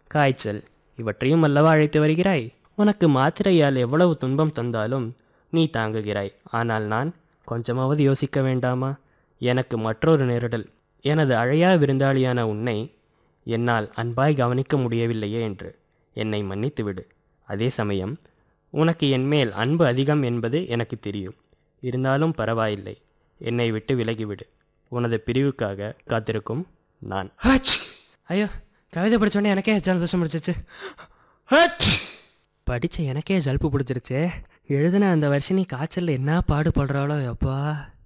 காய்ச்சல் இவற்றையும் அல்லவா அழைத்து வருகிறாய் உனக்கு மாத்திரையால் எவ்வளவு துன்பம் தந்தாலும் நீ தாங்குகிறாய் ஆனால் நான் கொஞ்சமாவது யோசிக்க வேண்டாமா எனக்கு மற்றொரு நேரிடல் எனது அழையா விருந்தாளியான உன்னை என்னால் அன்பாய் கவனிக்க முடியவில்லையே என்று என்னை மன்னித்து விடு அதே சமயம் உனக்கு என் மேல் அன்பு அதிகம் என்பது எனக்கு தெரியும் இருந்தாலும் பரவாயில்லை என்னை விட்டு விலகிவிடு உனது பிரிவுக்காக காத்திருக்கும் நான் ஹச் ஐயோ கவிதை படித்தோடனே எனக்கே ஜலதோஷம் முடிச்சிச்சு ஹச் படித்த எனக்கே ஜல்பு பிடிச்சிருச்சே எழுதின அந்த வருஷினி காய்ச்சலில் என்ன பாடுபடுறாளோ அப்பா